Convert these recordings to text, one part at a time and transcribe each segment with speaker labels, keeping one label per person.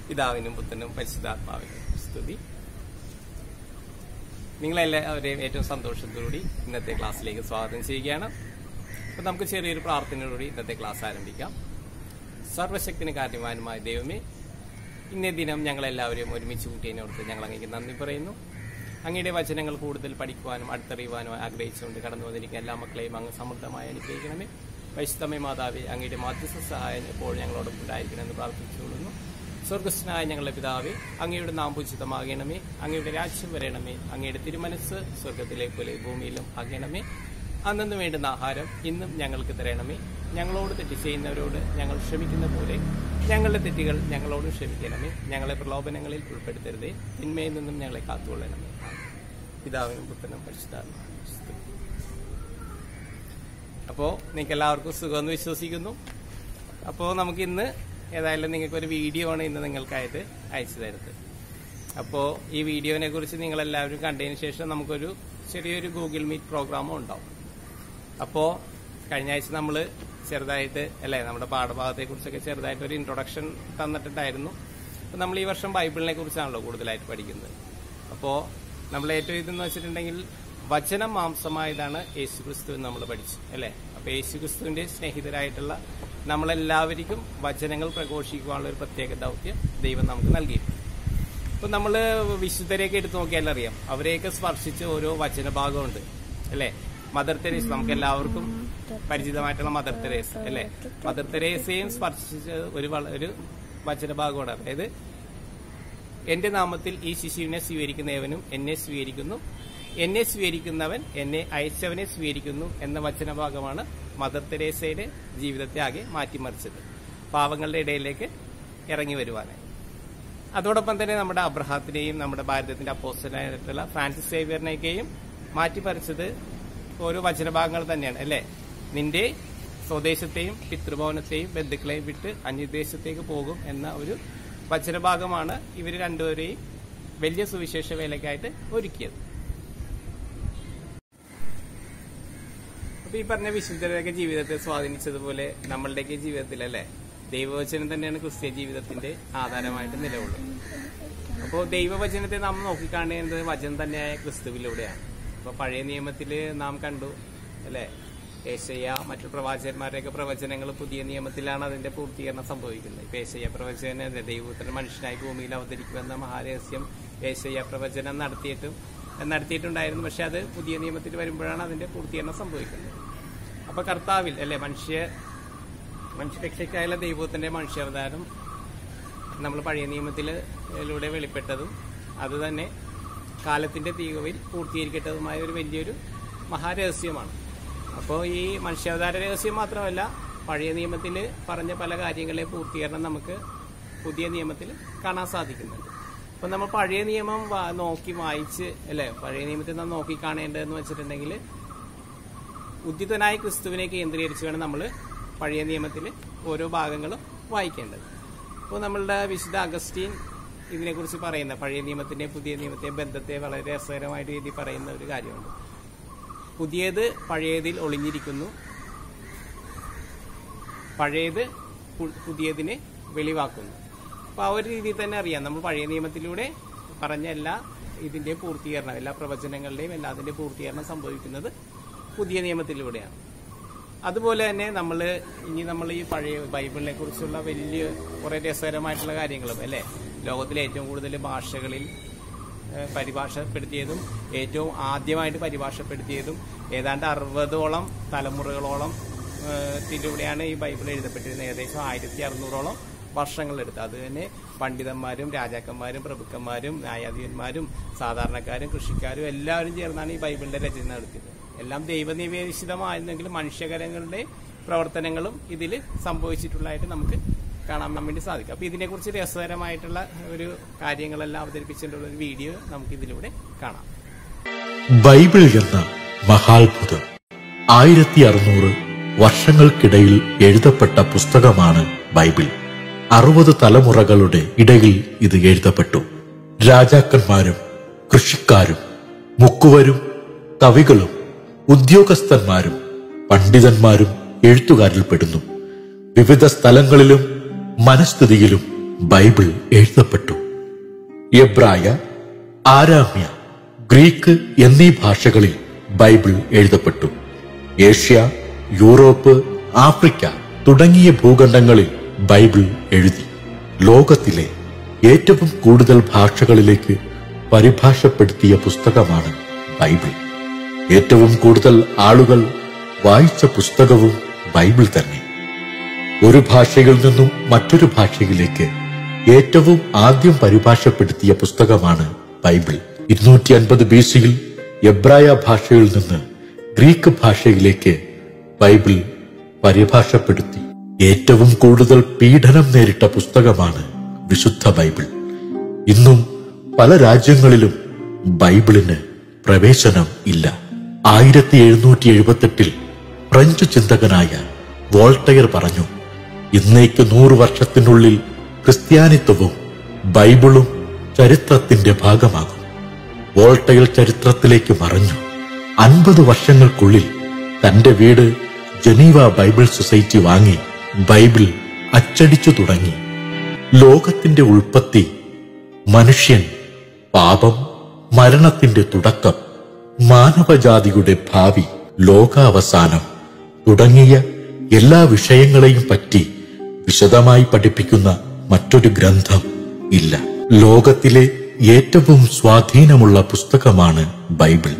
Speaker 1: പിതാവിനും പുത്രനും പരിശുദ്ധാത്മാവിനും സ്തുതി നിങ്ങളെല്ലാവരെയും ഏറ്റവും സന്തോഷത്തോടുകൂടി ഇന്നത്തെ ക്ലാസ്സിലേക്ക് സ്വാഗതം ചെയ്യുകയാണ് അപ്പോൾ നമുക്ക് ചെറിയൊരു പ്രാർത്ഥനയോടുകൂടി ഇന്നത്തെ ക്ലാസ് ആരംഭിക്കാം സർവശക്തിന് കാര്യവാനുമായ ദൈവമേ ഇന്നേ ദിനം ഞങ്ങളെല്ലാവരെയും ഒരുമിച്ച് കൂട്ടിയതിനോർത്ത് ഞങ്ങൾ അങ്ങേക്ക് നന്ദി പറയുന്നു അങ്ങയുടെ വചനങ്ങൾ കൂടുതൽ പഠിക്കുവാനും അടുത്തറിയുവാനും ആഗ്രഹിച്ചുകൊണ്ട് കടന്നു വന്നിരിക്കുന്ന എല്ലാ മക്കളെയും അങ്ങ് സമൃദ്ധമായി അനുഗ്രഹിക്കണമേ പരിശുദ്ധമേ മാതാവേ അങ്ങയുടെ മധ്യസ്ഥ സഹായം എപ്പോഴും ഞങ്ങളോടൊപ്പം ഉണ്ടായിരിക്കണമെന്ന് പ്രാർത്ഥിച്ചുകൊള്ളുന്നു സ്വർഗസ്നായ ഞങ്ങളുടെ പിതാവേ അങ്ങയുടെ നാം പൂജിതമാകണമേ അങ്ങയുടെ രാജ്യം വരണമേ അങ്ങയുടെ തിരുമനസ് സ്വർഗത്തിലെ പോലെ ഭൂമിയിലും ആകണമേ അന്നു വേണ്ടുന്ന ആഹാരം ഇന്നും ഞങ്ങൾക്ക് തരണമേ ഞങ്ങളോട് തെറ്റ് ചെയ്യുന്നവരോട് ഞങ്ങൾ ക്ഷമിക്കുന്ന പോലെ ഞങ്ങളുടെ തെറ്റുകൾ ഞങ്ങളോട് ക്ഷമിക്കണമേ ഞങ്ങളെ പ്രലോഭനങ്ങളിൽ ഉൾപ്പെടുത്തരുതേ തിന്മയിൽ നിന്നും ഞങ്ങളെ കാത്തുകൊള്ളണമേ പിതാവിനും പുത്രനും പരിശുദ്ധാത്മാവിനും സ്തുതി. അപ്പോ നിങ്ങൾക്ക് എല്ലാവർക്കും സുഖമെന്ന് വിശ്വസിക്കുന്നു അപ്പോൾ നമുക്ക് ഇന്ന് ഏതായാലും നിങ്ങൾക്ക് ഒരു വീഡിയോ ആണ് ഇന്ന് നിങ്ങൾക്കായിട്ട് അയച്ചു തരുന്നത് അപ്പോൾ ഈ വീഡിയോനെ കുറിച്ച് നിങ്ങൾ എല്ലാവരും കണ്ടതിന് ശേഷം നമുക്കൊരു ചെറിയൊരു ഗൂഗിൾ മീറ്റ് പ്രോഗ്രാമും ഉണ്ടാവും അപ്പോൾ കഴിഞ്ഞ ആഴ്ച നമ്മൾ ചെറുതായിട്ട് അല്ലേ നമ്മുടെ പാഠഭാഗത്തെ കുറിച്ചൊക്കെ ചെറുതായിട്ട് ഒരു ഇൻട്രൊഡക്ഷൻ തന്നിട്ടുണ്ടായിരുന്നു അപ്പോൾ നമ്മൾ ഈ വർഷം ബൈബിളിനെ കുറിച്ചാണല്ലോ കൂടുതലായിട്ട് പഠിക്കുന്നത് അപ്പോൾ നമ്മൾ ഏറ്റവും ഇതെന്ന് വെച്ചിട്ടുണ്ടെങ്കിൽ വചനം മാംസമായതാണ് യേശുക്രിസ്തു എന്ന് നമ്മൾ പഠിച്ചു അല്ലേ അപ്പോൾ യേശുക്രിസ്തുവിന്റെ സ്നേഹിതരായിട്ടുള്ള നമ്മളെല്ലാവർക്കും വചനങ്ങൾ പ്രഘോഷിക്കുവാനുള്ള ഒരു പ്രത്യേക ദൗത്യം ദൈവം നമുക്ക് നൽകിയിട്ടുണ്ട് ഇപ്പൊ നമ്മള് വിശുദ്ധരെയൊക്കെ എടുത്തു നോക്കിയാൽ അറിയാം അവരെയൊക്കെ സ്പർശിച്ച ഓരോ വചനഭാഗമുണ്ട് അല്ലെ മദർ തെരേസ് നമുക്ക് എല്ലാവർക്കും പരിചിതമായിട്ടുള്ള മദർ തെരേസ് അല്ലെ മദർ തെരേസയും സ്പർശിച്ച ഒരു വള- ഒരു വചനഭാഗമാണ് അതായത് എന്റെ നാമത്തിൽ ഈ ശിശുവിനെ സ്വീകരിക്കുന്നവനും എന്നെ സ്വീകരിക്കുന്നു എന്നെ സ്വീകരിക്കുന്നവൻ എന്നെ അയച്ചവനെ സ്വീകരിക്കുന്നു എന്ന വചനഭാഗമാണ് മദർ തെരേസയുടെ ജീവിതത്തെ ആകെ മാറ്റിമറിച്ചത് പാവങ്ങളുടെ ഇടയിലേക്ക് ഇറങ്ങി വരുവാനായി അതോടൊപ്പം തന്നെ നമ്മുടെ അബ്രഹാത്തിനെയും നമ്മുടെ ഭാരതത്തിന്റെ അപ്പോസ്റ്റലായിട്ടുള്ള ഫ്രാൻസിസ് സേവിയറിനെയൊക്കെയും മാറ്റിപ്പറിച്ചത് ഓരോ വചനഭാഗങ്ങൾ തന്നെയാണ് അല്ലേ നിന്റെ സ്വദേശത്തെയും പിതൃഭവനത്തെയും ബന്ധുക്കളെയും വിട്ട് അന്യദേശത്തേക്ക് പോകും എന്ന ഒരു വചനഭാഗമാണ് ഇവർ രണ്ടുപേരെയും വലിയ സുവിശേഷ വേലയ്ക്കായിട്ട് ഒരുക്കിയത് അപ്പൊ ഈ പറഞ്ഞ വിശുദ്ധരുടെയൊക്കെ ജീവിതത്തെ സ്വാധീനിച്ചതുപോലെ നമ്മളുടെയൊക്കെ ജീവിതത്തിൽ അല്ലേ ദൈവവചനം തന്നെയാണ് ക്രിസ്ത്യ ജീവിതത്തിന്റെ ആധാരമായിട്ട് നിലകൊള്ളുന്നത് അപ്പോൾ ദൈവവചനത്തെ നാം നോക്കിക്കാണേണ്ടത് വചനം തന്നെയായ ക്രിസ്തുവിലൂടെയാണ് അപ്പോൾ പഴയ നിയമത്തിൽ നാം കണ്ടു അല്ലേ ഏശയ്യ മറ്റു പ്രവാചകന്മാരുടെയൊക്കെ പ്രവചനങ്ങൾ പുതിയ നിയമത്തിലാണ് അതിന്റെ പൂർത്തീകരണം സംഭവിക്കുന്നത് ഇപ്പൊ ഏശയ്യ പ്രവചനം ദൈവപുത്രൻ മനുഷ്യനായി ഭൂമിയിൽ അവതരിക്കുമെന്ന മഹാരഹസ്യം ഏശയ്യ പ്രവചനം നടത്തിയിട്ടും നടത്തിയിട്ടുണ്ടായിരുന്നു പക്ഷെ അത് പുതിയ നിയമത്തിൽ വരുമ്പോഴാണ് അതിന്റെ പൂർത്തീകരണം സംഭവിക്കുന്നത് അപ്പൊ കർത്താവിൽ അല്ലെ മനുഷ്യ മനുഷ്യരക്ഷയ്ക്കായുള്ള ദൈവത്തിന്റെ മനുഷ്യാവതാരം നമ്മൾ പഴയ നിയമത്തിലൂടെ വെളിപ്പെട്ടതും അത് തന്നെ കാലത്തിന്റെ തീകവിൽ പൂർത്തീകരിക്കട്ടതുമായ ഒരു വലിയൊരു മഹാരഹസ്യമാണ് അപ്പോൾ ഈ മനുഷ്യാവതാര രഹസ്യം മാത്രമല്ല പഴയ നിയമത്തിൽ പറഞ്ഞ പല കാര്യങ്ങളെ പൂർത്തീകരണം നമുക്ക് പുതിയ നിയമത്തിൽ കാണാൻ സാധിക്കുന്നുണ്ട് അപ്പൊ നമ്മൾ പഴയ നിയമം വാ- നോക്കി വായിച്ച് അല്ലെ പഴയ നിയമത്തിൽ നാം നോക്കി കാണേണ്ടതെന്ന് വെച്ചിട്ടുണ്ടെങ്കിൽ ഉദ്ധിതനായ ക്രിസ്തുവിനെ കേന്ദ്രീകരിച്ച് വേണം നമ്മൾ പഴയ നിയമത്തിൽ ഓരോ ഭാഗങ്ങളും വായിക്കേണ്ടത് അപ്പോൾ നമ്മളുടെ വിശുദ്ധ അഗസ്റ്റീൻ ഇതിനെക്കുറിച്ച് പറയുന്ന പഴയ നിയമത്തിന്റെ പുതിയ നിയമത്തെ ബന്ധത്തെ വളരെ രസകരമായിട്ട് രീതി പറയുന്ന ഒരു കാര്യമുണ്ട് പുതിയത് പഴയതിൽ ഒളിഞ്ഞിരിക്കുന്നു പഴയത് പു- പുതിയതിനെ വെളിവാക്കുന്നു അപ്പോൾ ആ ഒരു രീതിയിൽ തന്നെ അറിയാം നമ്മൾ പഴയ നിയമത്തിലൂടെ പറഞ്ഞ എല്ലാ ഇതിന്റെ പൂർത്തീകരണം എല്ലാ പ്രവചനങ്ങളുടെയും എല്ലാത്തിന്റെ പൂർത്തീകരണം സംഭവിക്കുന്നത് പുതിയ നിയമത്തിലൂടെയാണ് അതുപോലെ തന്നെ നമ്മൾ ഇനി നമ്മൾ ഈ പഴയ ബൈബിളിനെ കുറിച്ചുള്ള വലിയ കുറെ രസകരമായിട്ടുള്ള കാര്യങ്ങളും അല്ലെ ലോകത്തിലെ ഏറ്റവും കൂടുതൽ ഭാഷകളിൽ ഏഹ്, പരിഭാഷപ്പെടുത്തിയതും ഏറ്റവും ആദ്യമായിട്ട് പരിഭാഷപ്പെടുത്തിയതും ഏതാണ്ട് അറുപതോളം തലമുറകളോളം ഏഹ്, ത്തിലൂടെയാണ് ഈ ബൈബിൾ എഴുതപ്പെട്ടിരുന്നത് ഏകദേശം ആയിരത്തി അറുന്നൂറോളം വർഷങ്ങളെടുത്ത് അത് തന്നെ പണ്ഡിതന്മാരും രാജാക്കന്മാരും പ്രഭുക്കന്മാരും ന്യായാധിപന്മാരും സാധാരണക്കാരും കൃഷിക്കാരും എല്ലാവരും ചേർന്നാണ് ഈ ബൈബിളിന്റെ രചന നടത്തിയത് എല്ലാം ദൈവനിവേശിതമായിരുന്നെങ്കിലും മനുഷ്യകരങ്ങളുടെ പ്രവർത്തനങ്ങളും ഇതിൽ സംഭവിച്ചിട്ടുള്ളതായിട്ട് നമുക്ക് കാണാൻ വേണ്ടി സാധിക്കും അപ്പൊ ഇതിനെക്കുറിച്ച് രസകരമായിട്ടുള്ള ഒരു കാര്യങ്ങളെല്ലാം അവതരിപ്പിച്ചിട്ടുള്ള ഒരു വീഡിയോ നമുക്ക് ഇതിലൂടെ കാണാം
Speaker 2: ബൈബിൾ എന്ന മഹാത്ഭുതം ആയിരത്തി അറുന്നൂറ് വർഷങ്ങൾക്കിടയിൽ എഴുതപ്പെട്ട പുസ്തകമാണ് ബൈബിൾ അറുപത് തലമുറകളുടെ ഇടയിൽ ഇത് എഴുതപ്പെട്ടു രാജാക്കന്മാരും കൃഷിക്കാരും മുക്കുവരും കവികളും ഉദ്യോഗസ്ഥന്മാരും പണ്ഡിതന്മാരും എഴുത്തുകാരിൽ പെടുന്നു വിവിധ സ്ഥലങ്ങളിലും മനസ്ഥിതിയിലും ബൈബിൾ എഴുതപ്പെട്ടു എബ്രായ ആരാമ്യ ഗ്രീക്ക് എന്നീ ഭാഷകളിൽ ബൈബിൾ എഴുതപ്പെട്ടു ഏഷ്യ യൂറോപ്പ് ആഫ്രിക്ക തുടങ്ങിയ ഭൂഖണ്ഡങ്ങളിൽ ബൈബിൾ എഴുതി ലോകത്തിലെ ഏറ്റവും കൂടുതൽ ഭാഷകളിലേക്ക് പരിഭാഷപ്പെടുത്തിയ പുസ്തകമാണ് ബൈബിൾ ഏറ്റവും കൂടുതൽ ആളുകൾ വായിച്ച പുസ്തകവും ബൈബിൾ തന്നെ ഒരു ഭാഷയിൽ നിന്നും മറ്റൊരു ഭാഷയിലേക്ക് ഏറ്റവും ആദ്യം പരിഭാഷപ്പെടുത്തിയ പുസ്തകമാണ് ബൈബിൾ ഇരുന്നൂറ്റി അൻപത് ബി സിയിൽ എബ്രായ ഭാഷയിൽ നിന്ന് ഗ്രീക്ക് ഭാഷയിലേക്ക് ബൈബിൾ പരിഭാഷപ്പെടുത്തി ഏറ്റവും കൂടുതൽ പീഡനം നേരിട്ട പുസ്തകമാണ് വിശുദ്ധ ബൈബിൾ ഇന്നും പല രാജ്യങ്ങളിലും ബൈബിളിന് പ്രവേശനം ഇല്ല ആയിരത്തി എഴുന്നൂറ്റി എഴുപത്തെട്ടിൽ ഫ്രഞ്ച് ചിന്തകനായ വോൾട്ടയർ പറഞ്ഞു ഇന്നേക്ക് നൂറ് വർഷത്തിനുള്ളിൽ ക്രിസ്ത്യാനിത്വവും ബൈബിളും ചരിത്രത്തിന്റെ ഭാഗമാകും വോൾട്ടയർ ചരിത്രത്തിലേക്ക് മറഞ്ഞു അൻപത് വർഷങ്ങൾക്കുള്ളിൽ തന്റെ വീട് ജനീവ ബൈബിൾ സൊസൈറ്റി വാങ്ങി ബൈബിൾ അച്ചടിച്ചു തുടങ്ങി ലോകത്തിന്റെ ഉൽപ്പത്തി മനുഷ്യൻ പാപം മരണത്തിന്റെ തുടക്കം മാനവജാതിയുടെ ഭാവി ലോകാവസാനം തുടങ്ങിയ എല്ലാ വിഷയങ്ങളെയും പറ്റി വിശദമായി പഠിപ്പിക്കുന്ന മറ്റൊരു ഗ്രന്ഥം ഇല്ല ലോകത്തിലെ ഏറ്റവും സ്വാധീനമുള്ള പുസ്തകമാണ് ബൈബിൾ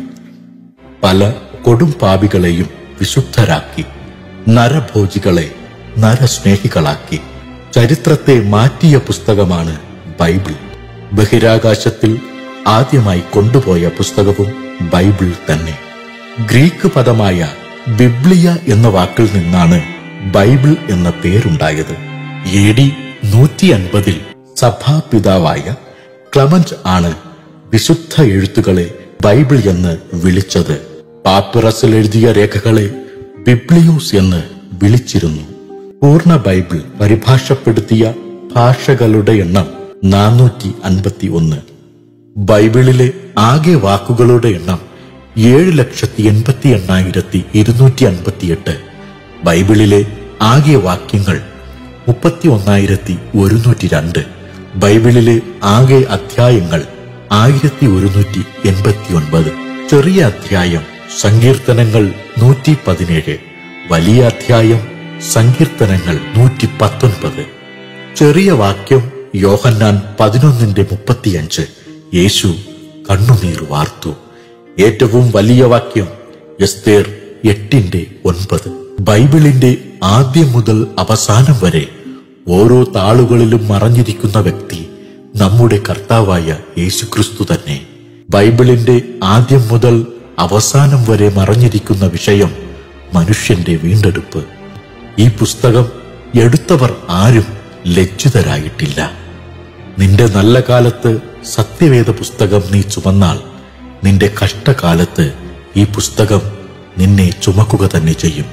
Speaker 2: പല കൊടും പാപികളെയും വിശുദ്ധരാക്കി നരഭോജികളെ നരസ്നേഹികളാക്കി ചരിത്രത്തെ മാറ്റിയ പുസ്തകമാണ് ബൈബിൾ ബഹിരാകാശത്തിൽ ആദ്യമായി കൊണ്ടുപോയ പുസ്തകവും ബൈബിൾ തന്നെ ഗ്രീക്ക് പദമായ ബിബ്ലിയ എന്ന വാക്കിൽ നിന്നാണ് ബൈബിൾ എന്ന പേരുണ്ടായത് എ ഡി നൂറ്റി അൻപതിൽ സഭാപിതാവായ ക്ലമന്റ് ആണ് വിശുദ്ധ എഴുത്തുകളെ ബൈബിൾ എന്ന് വിളിച്ചത് പാപ്പിറസിൽ എഴുതിയ രേഖകളെ ബിബ്ലിയൂസ് എന്ന് വിളിച്ചിരുന്നു പൂർണ്ണ ബൈബിൾ പരിഭാഷപ്പെടുത്തിയ ഭാഷകളുടെ എണ്ണം നാനൂറ്റി അൻപത്തി ഒന്ന് ബൈബിളിലെ ആകെ വാക്കുകളുടെ എണ്ണം ഏഴ് ലക്ഷത്തി എൺപത്തി എണ്ണായിരത്തി ഇരുന്നൂറ്റി അൻപത്തിയെട്ട് ബൈബിളിലെ ആകെ വാക്യങ്ങൾ മുപ്പത്തി ഒന്നായിരത്തി ഒരുന്നൂറ്റി രണ്ട് ബൈബിളിലെ ആകെ അധ്യായങ്ങൾ ആയിരത്തി ഒരുന്നൂറ്റി എൺപത്തി ഒൻപത് ചെറിയ അധ്യായം സങ്കീർത്തനങ്ങൾ നൂറ്റി പതിനേഴ് വലിയ അധ്യായം സങ്കീർത്തനങ്ങൾ നൂറ്റി പത്തൊൻപത് ചെറിയ വാക്യം യോഹന്നാൻ പതിനൊന്നിന്റെ മുപ്പത്തിയഞ്ച് യേശു കണ്ണുനീർ വാർത്തു ഏറ്റവും വലിയ വാക്യം എസ്തേർ എട്ടിന്റെ ഒൻപത് ബൈബിളിന്റെ ആദ്യം മുതൽ അവസാനം വരെ ഓരോ താളുകളിലും മറഞ്ഞിരിക്കുന്ന വ്യക്തി നമ്മുടെ കർത്താവായ യേശുക്രിസ്തു തന്നെ ബൈബിളിന്റെ ആദ്യം മുതൽ അവസാനം വരെ മറഞ്ഞിരിക്കുന്ന വിഷയം മനുഷ്യന്റെ വീണ്ടെടുപ്പ് ഈ പുസ്തകം എടുത്തവർ ആരും ലജ്ജിതരായിട്ടില്ല നിന്റെ നല്ല കാലത്ത് സത്യവേദ പുസ്തകം നീ ചുമന്നാൽ നിന്റെ കഷ്ടകാലത്ത് ഈ പുസ്തകം നിന്നെ ചുമക്കുക തന്നെ ചെയ്യും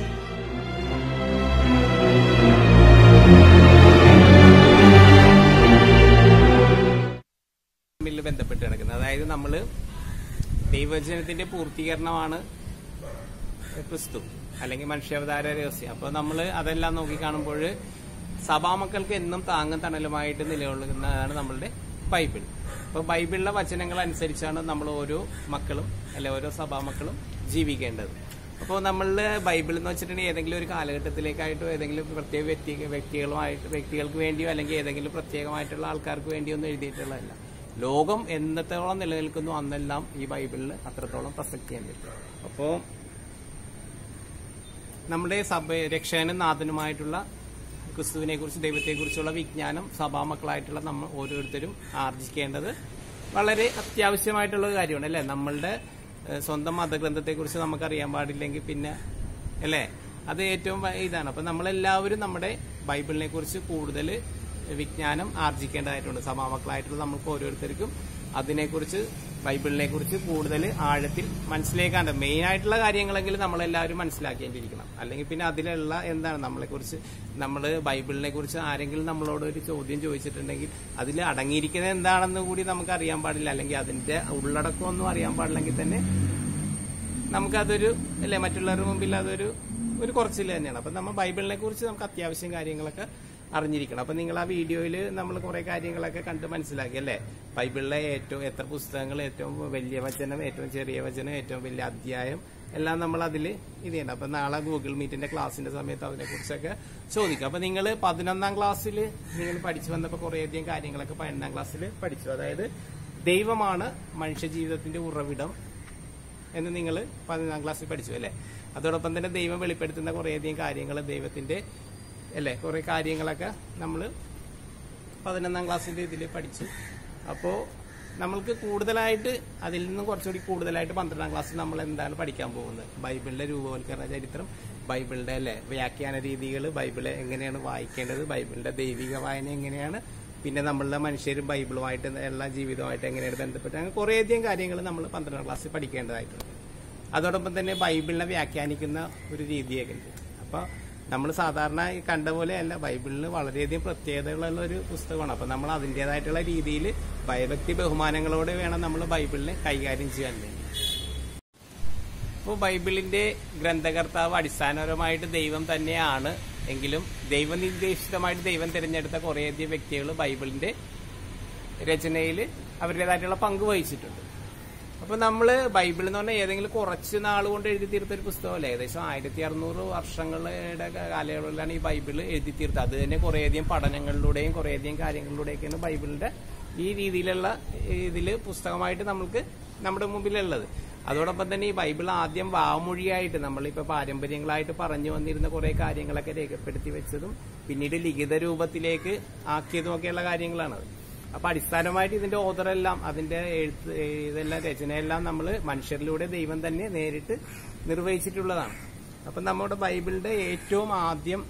Speaker 1: തമ്മിൽ ബന്ധപ്പെട്ട് കിടക്കുന്നത് അതായത് നമ്മൾ ദൈവജനത്തിന്റെ പൂർത്തീകരണമാണ് ക്രിസ്തു അല്ലെങ്കിൽ മനുഷ്യാവതാര രഹസ്യം അപ്പൊ നമ്മൾ അതെല്ലാം നോക്കിക്കാണുമ്പോൾ സഭാമക്കൾക്ക് എന്നും താങ്ങും തണലുമായിട്ട് നിലകൊള്ളുന്നതാണ് നമ്മളുടെ ബൈബിൾ അപ്പൊ ബൈബിളിലെ വചനങ്ങൾ അനുസരിച്ചാണ് നമ്മൾ ഓരോ മക്കളും അല്ലെ ഓരോ സഭാമക്കളും ജീവിക്കേണ്ടത് അപ്പോൾ നമ്മളുടെ ബൈബിൾ എന്ന് വെച്ചിട്ടുണ്ടെങ്കിൽ ഏതെങ്കിലും ഒരു കാലഘട്ടത്തിലേക്കായിട്ടോ ഏതെങ്കിലും പ്രത്യേക വ്യക്തി വ്യക്തികളുമായിട്ട് വ്യക്തികൾക്ക് വേണ്ടിയോ അല്ലെങ്കിൽ ഏതെങ്കിലും പ്രത്യേകമായിട്ടുള്ള ആൾക്കാർക്ക് വേണ്ടിയോ ഒന്നും എഴുതിയിട്ടുള്ളതല്ല ലോകം എന്നത്തോളം നിലനിൽക്കുന്നു അന്നെല്ലാം ഈ ബൈബിളിൽ അത്രത്തോളം പ്രസക്തിയുണ്ട് അപ്പോൾ നമ്മുടെ സഭ രക്ഷകനും നാഥനുമായിട്ടുള്ള ക്രിസ്തുവിനെ കുറിച്ച് ദൈവത്തെ കുറിച്ചുള്ള വിജ്ഞാനം സഭാമക്കളായിട്ടുള്ള നമ്മൾ ഓരോരുത്തരും ആർജിക്കേണ്ടത് വളരെ അത്യാവശ്യമായിട്ടുള്ള ഒരു കാര്യമാണ് അല്ലേ നമ്മളുടെ ഏഹ്, സ്വന്തം മതഗ്രന്ഥത്തെ കുറിച്ച് നമുക്ക് അറിയാൻ പാടില്ലെങ്കിൽ പിന്നെ അല്ലേ അത് ഏറ്റവും വ- ഇതാണ് അപ്പൊ നമ്മളെല്ലാവരും നമ്മുടെ ബൈബിളിനെ കുറിച്ച് കൂടുതൽ വിജ്ഞാനം ആർജിക്കേണ്ടതായിട്ടുണ്ട് സഭാമക്കളായിട്ടുള്ള നമുക്ക് ഓരോരുത്തർക്കും അതിനെക്കുറിച്ച് ബൈബിളിനെ കുറിച്ച് കൂടുതൽ ആഴത്തിൽ മനസ്സിലേക്കാണ്ട് മെയിൻ ആയിട്ടുള്ള കാര്യങ്ങളെങ്കിലും നമ്മളെല്ലാവരും മനസ്സിലാക്കേണ്ടിയിരിക്കണം അല്ലെങ്കിൽ പിന്നെ അതിലുള്ള എന്താണ് നമ്മളെക്കുറിച്ച് നമ്മൾ ബൈബിളിനെ കുറിച്ച് ആരെങ്കിലും നമ്മളോട് ഒരു ചോദ്യം ചോദിച്ചിട്ടുണ്ടെങ്കിൽ അതിൽ അടങ്ങിയിരിക്കുന്നത് എന്താണെന്ന് കൂടി നമുക്ക് അറിയാൻ പാടില്ല അല്ലെങ്കിൽ അതിന്റെ ഉള്ളടക്കമൊന്നും അറിയാൻ പാടില്ലെങ്കിൽ തന്നെ നമുക്കതൊരു അല്ലേ മറ്റുള്ളവരുടെ മുമ്പിൽ അതൊരു ഒരു കുറച്ചിൽ തന്നെയാണ് അപ്പം നമ്മൾ ബൈബിളിനെ കുറിച്ച് നമുക്ക് അത്യാവശ്യം കാര്യങ്ങളൊക്കെ അറിഞ്ഞിരിക്കണം അപ്പൊ നിങ്ങൾ ആ വീഡിയോയിൽ നമ്മൾ കുറെ കാര്യങ്ങളൊക്കെ കണ്ട് മനസ്സിലാക്കി അല്ലേ ബൈബിളിലെ ഏറ്റവും എത്ര പുസ്തകങ്ങൾ ഏറ്റവും വലിയ വചനം ഏറ്റവും ചെറിയ വചനം ഏറ്റവും വലിയ അധ്യായം എല്ലാം നമ്മൾ അതിൽ ഇത് ചെയ്യണം അപ്പൊ നാളെ ഗൂഗിൾ മീറ്റിന്റെ ക്ലാസ്സിന്റെ സമയത്ത് അതിനെ കുറിച്ചൊക്കെ ചോദിക്കും അപ്പൊ നിങ്ങൾ പതിനൊന്നാം ക്ലാസ്സിൽ നിങ്ങൾ പഠിച്ചു വന്നപ്പോൾ കുറേയധികം കാര്യങ്ങളൊക്കെ പതിനൊന്നാം ക്ലാസ്സിൽ പഠിച്ചു അതായത് ദൈവമാണ് മനുഷ്യ ജീവിതത്തിന്റെ ഉറവിടം എന്ന് നിങ്ങൾ പതിനൊന്നാം ക്ലാസ്സിൽ പഠിച്ചു അല്ലേ അതോടൊപ്പം തന്നെ ദൈവം വെളിപ്പെടുത്തുന്ന കുറേയധികം കാര്യങ്ങൾ ദൈവത്തിന്റെ അല്ലേ കുറെ കാര്യങ്ങളൊക്കെ നമ്മൾ പതിനൊന്നാം ക്ലാസ്സിന്റെ ഇതിൽ പഠിച്ചു അപ്പോൾ നമ്മൾക്ക് കൂടുതലായിട്ട് അതിൽ നിന്നും കുറച്ചുകൂടി കൂടുതലായിട്ട് പന്ത്രണ്ടാം ക്ലാസ്സിൽ നമ്മൾ എന്താണ് പഠിക്കാൻ പോകുന്നത് ബൈബിളിന്റെ രൂപവൽക്കരണ ചരിത്രം ബൈബിളിന്റെ അല്ലെ വ്യാഖ്യാന രീതികൾ ബൈബിള് എങ്ങനെയാണ് വായിക്കേണ്ടത് ബൈബിളിന്റെ ദൈവിക വായന എങ്ങനെയാണ് പിന്നെ നമ്മളുടെ മനുഷ്യരും ബൈബിളുമായിട്ട് എല്ലാ ജീവിതവുമായിട്ട് എങ്ങനെയാണ് ബന്ധപ്പെട്ട് അങ്ങനെ കുറേയധികം കാര്യങ്ങൾ നമ്മൾ പന്ത്രണ്ടാം ക്ലാസ്സിൽ പഠിക്കേണ്ടതായിട്ടുണ്ട് അതോടൊപ്പം തന്നെ ബൈബിളിനെ വ്യാഖ്യാനിക്കുന്ന ഒരു രീതിയൊക്കെ ഉണ്ട് അപ്പൊ നമ്മൾ സാധാരണ ഈ കണ്ട പോലെ അല്ല ബൈബിളിന് വളരെയധികം പ്രത്യേകതകളുള്ള ഒരു പുസ്തകമാണ് അപ്പൊ നമ്മൾ അതിൻ്റെതായിട്ടുള്ള രീതിയിൽ ഭയഭക്തി ബഹുമാനങ്ങളോടെ വേണം നമ്മൾ ബൈബിളിനെ കൈകാര്യം ചെയ്യാൻ വേണ്ടി അപ്പോൾ ബൈബിളിന്റെ ഗ്രന്ഥകർത്താവ് അടിസ്ഥാനപരമായിട്ട് ദൈവം തന്നെയാണ് എങ്കിലും ദൈവനിർദ്ദേശിതമായിട്ട് ദൈവം തിരഞ്ഞെടുത്ത കുറേയധികം വ്യക്തികൾ ബൈബിളിന്റെ രചനയിൽ അവരുടേതായിട്ടുള്ള പങ്ക് വഹിച്ചിട്ടുണ്ട് അപ്പൊ നമ്മള് ബൈബിൾ എന്ന് പറഞ്ഞാൽ ഏതെങ്കിലും കുറച്ച് നാൾ കൊണ്ട് എഴുതി തീർത്ത ഒരു പുസ്തകമല്ല ഏകദേശം ആയിരത്തി അറുന്നൂറ് വർഷങ്ങളുടെ കാലയളവിലാണ് ഈ ബൈബിൾ എഴുതി തീർത്തത് അത് തന്നെ കുറേയധികം പഠനങ്ങളിലൂടെയും കുറേയധികം കാര്യങ്ങളിലൂടെയൊക്കെയാണ് ബൈബിളിന്റെ ഈ രീതിയിലുള്ള ഇതില് പുസ്തകമായിട്ട് നമുക്ക് നമ്മുടെ മുമ്പിലുള്ളത് അതോടൊപ്പം തന്നെ ഈ ബൈബിൾ ആദ്യം വാമൊഴിയായിട്ട് നമ്മളിപ്പോ പാരമ്പര്യങ്ങളായിട്ട് പറഞ്ഞു വന്നിരുന്ന കുറെ കാര്യങ്ങളൊക്കെ രേഖപ്പെടുത്തി വെച്ചതും പിന്നീട് ലിഖിത രൂപത്തിലേക്ക് ആക്കിയതും ഒക്കെയുള്ള കാര്യങ്ങളാണത് അപ്പൊ അടിസ്ഥാനമായിട്ട് ഇതിന്റെ ഓർഡറെല്ലാം അതിന്റെ എഴുത്ത് ഇതെല്ലാം രചനയെല്ലാം നമ്മൾ മനുഷ്യരിലൂടെ ദൈവം തന്നെ നേരിട്ട് നിർവഹിച്ചിട്ടുള്ളതാണ് അപ്പൊ നമ്മുടെ ബൈബിളിന്റെ ഏറ്റവും ആദ്യം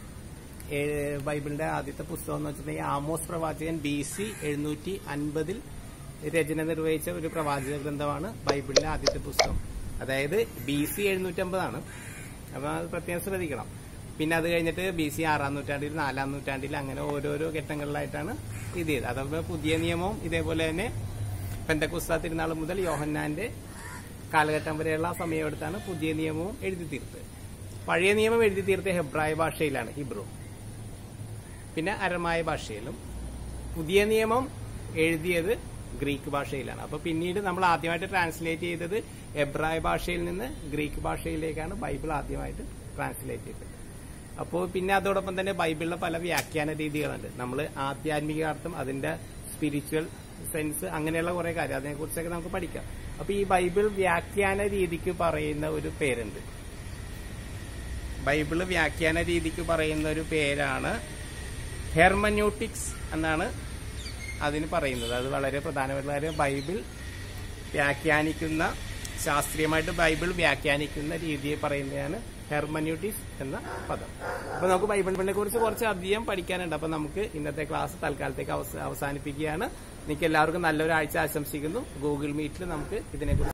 Speaker 1: ഏ- ബൈബിളിന്റെ ആദ്യത്തെ പുസ്തകം എന്ന് വെച്ചിട്ടുണ്ടെങ്കിൽ ആമോസ് പ്രവാചകൻ ബി സി എഴുന്നൂറ്റി അൻപതിൽ രചന നിർവഹിച്ച ഒരു പ്രവാചക ഗ്രന്ഥമാണ് ബൈബിളിലെ ആദ്യത്തെ പുസ്തകം അതായത് ബി സി എഴുന്നൂറ്റമ്പതാണ് അപ്പൊ അത് പ്രത്യേകം ശ്രദ്ധിക്കണം പിന്നെ അത് കഴിഞ്ഞിട്ട് ബി സി ആറാം നൂറ്റാണ്ടിൽ നാലാം നൂറ്റാണ്ടിൽ അങ്ങനെ ഓരോരോ ഘട്ടങ്ങളിലായിട്ടാണ് ഇത് ചെയ്തത് അതേപോലെ പുതിയ നിയമവും ഇതേപോലെ തന്നെ പെന്തക്കുസ്ത തിരുനാൾ മുതൽ യോഹന്നാന്റെ കാലഘട്ടം വരെയുള്ള ആ സമയമെടുത്താണ് പുതിയ നിയമവും എഴുതി തീർത്തത് പഴയ നിയമം എഴുതി തീർത്ത ഹെബ്രായ ഭാഷയിലാണ് ഹിബ്രു പിന്നെ അരമായ ഭാഷയിലും പുതിയ നിയമം എഴുതിയത് ഗ്രീക്ക് ഭാഷയിലാണ് അപ്പൊ പിന്നീട് നമ്മൾ ആദ്യമായിട്ട് ട്രാൻസ്ലേറ്റ് ചെയ്തത് എബ്രായ ഭാഷയിൽ നിന്ന് ഗ്രീക്ക് ഭാഷയിലേക്കാണ് ബൈബിൾ ആദ്യമായിട്ട് ട്രാൻസ്ലേറ്റ് ചെയ്തത് അപ്പോൾ പിന്നെ അതോടൊപ്പം തന്നെ ബൈബിളിലെ പല വ്യാഖ്യാന രീതികളുണ്ട് നമ്മൾ ആധ്യാത്മികാർത്ഥം അതിന്റെ സ്പിരിച്വൽ സെൻസ് അങ്ങനെയുള്ള കുറെ കാര്യം അതിനെക്കുറിച്ചൊക്കെ നമുക്ക് പഠിക്കാം അപ്പൊ ഈ ബൈബിൾ വ്യാഖ്യാന രീതിക്ക് പറയുന്ന ഒരു പേരുണ്ട് ബൈബിള് വ്യാഖ്യാന രീതിക്ക് പറയുന്ന ഒരു പേരാണ് ഹെർമന്യൂട്ടിക്സ് എന്നാണ് അതിന് പറയുന്നത് അത് വളരെ പ്രധാനപ്പെട്ട കാര്യം ബൈബിൾ വ്യാഖ്യാനിക്കുന്ന ശാസ്ത്രീയമായിട്ട് ബൈബിൾ വ്യാഖ്യാനിക്കുന്ന രീതിയെ പറയുന്നതാണ് ഹെർമന്യൂട്ടിക്സ് എന്ന പദം അപ്പൊ നമുക്ക് ബൈബിളിനെ കുറിച്ച് കുറച്ച് അധികം പഠിക്കാനുണ്ട് അപ്പൊ നമുക്ക് ഇന്നത്തെ ക്ലാസ് തൽക്കാലത്തേക്ക് അവസ- അവസാനിപ്പിക്കുകയാണ് നിങ്ങൾക്ക് എല്ലാവർക്കും നല്ലൊരു ആഴ്ച ആശംസിക്കുന്നു ഗൂഗിൾ മീറ്റിൽ നമുക്ക് ഇതിനെക്കുറിച്ച്